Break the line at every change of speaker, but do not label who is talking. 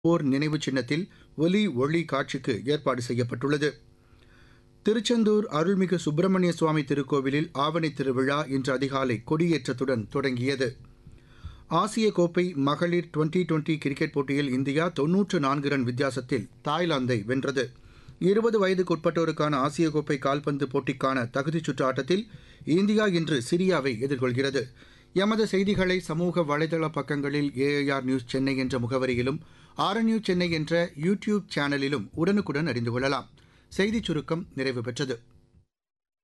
போர் நினைவு சின்னத்தில் ஒலி ஒளி காட்சிக்கு ஏற்பாடு செய்யப்பட்டுள்ளது திருச்செந்தூர் அருள்மிகு சுப்பிரமணிய சுவாமி திருக்கோவிலில் ஆவணி திருவிழா இன்று அதிகாலை கொடியேற்றத்துடன் தொடங்கியது ஆசிய கோப்பை மகளிர் டுவெண்டி டுவெண்டி கிரிக்கெட் போட்டியில் இந்தியா தொன்னூற்று நான்கு ரன் வித்தியாசத்தில் தாய்லாந்தை வென்றது இருபது வயதுக்குட்பட்டோருக்கான ஆசிய கோப்பை கால்பந்து போட்டிக்கான தகுதிச் சுற்று ஆட்டத்தில் இந்தியா இன்று சிரியாவை எதிர்கொள்கிறது எமது செய்திகளை சமூக வலைதள பக்கங்களில் ஏஐஆர் நியூஸ் சென்னை என்ற முகவரியிலும் ஆர் நியூஸ் சென்னை என்ற யூ டியூப் சேனலிலும் உடனுக்குடன் அறிந்து கொள்ளலாம் செய்திச் சுருக்கம் நிறைவு பெற்றது